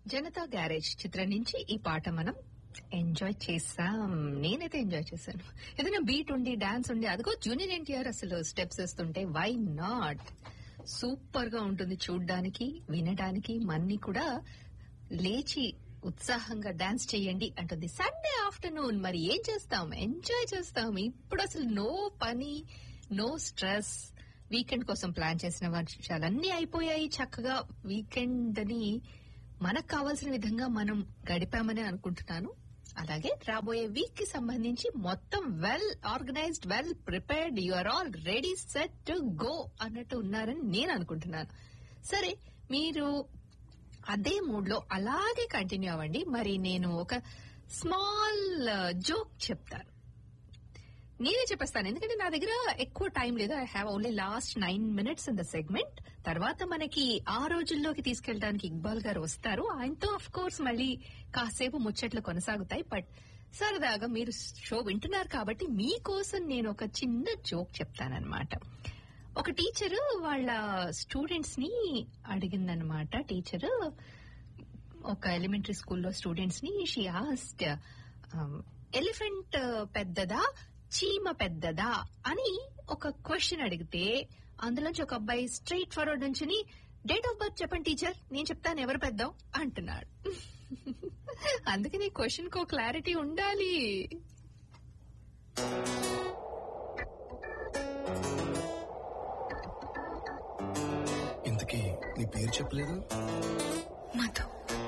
Janata garage చిత్రం నుంచి ఈ పాట మనం ఎంజాయ్ చేసాం నేనైతే ఎంజాయ్ చేశాను ఏదైనా బీట్ ఉండి డాన్స్ ఉండి అదిగో జూనియర్ ఎన్టీఆర్ అసలు స్టెప్స్ వేస్తుంటే వై నాట్ సూపర్ గా ఉంటుంది చూడ్డానికి వినడానికి మన్ని కూడా లేచి ఉత్సాహంగా డాన్స్ చేయండి అంటుంది సండే ఆఫ్టర్నూన్ మరి ఏం చేస్తాం ఎంజాయ్ చేస్తాం ఇప్పుడు అసలు నో పని నో స్ట్రెస్ వీకెండ్ కోసం ప్లాన్ చేసిన విషయాలన్నీ అయిపోయాయి చక్కగా వీకెండ్ అని మనకు కావాల్సిన విధంగా మనం గడిపామని అనుకుంటున్నాను అలాగే రాబోయే వీక్ కి సంబంధించి మొత్తం well organised well prepared you are all ready set to go అన్నట్టు ఉన్నారని నేను అనుకుంటున్నాను సరే మీరు అదే మూడ్ లో అలాగే కంటిన్యూ అవ్వండి మరి నేను ఒక స్మాల్ జోక్ చెప్తాను నేనే చెప్పేస్తాను ఎందుకంటే నా దగ్గర ఎక్కువ టైం లేదు I have only last nine minutes in the segment తర్వాత మనకి ఆ రోజుల్లోకి తీసుకెళ్ళడానికి ఇక్బాల్ గారు వస్తారు ఆయనతో అఫ్ కోర్స్ మళ్ళీ కాసేపు ముచ్చట్లు కొనసాగుతాయి బట్ సరదాగా మీరు షో వింటున్నారు కాబట్టి మీకోసం నేను ఒక చిన్న జోక్ చెప్తానన్నమాట ఒక టీచర్ వాళ్ళ స్టూడెంట్స్ ని అడిగిందనమాట టీచర్ ఒక ఎలిమెంటరీ స్కూల్లో స్టూడెంట్స్ ని షీ ఆస్ట్ ఎలిఫెంట్ పెద్దదా చీమ పెద్దదా అని ఒక క్వశ్చన్ అడిగితే అందులోంచి ఒక అబ్బాయి స్ట్రైట్ ఫార్వర్డ్ నుంచి డేట్ ఆఫ్ బర్త్ చెప్పండి టీచర్ నేను చెప్తాను ఎవరు పెద్దాం అంటున్నాడు అందుకని క్వశ్చన్ కో క్లారిటీ ఉండాలి ఇంతకీ నీ పేరు చెప్పలేదు మధు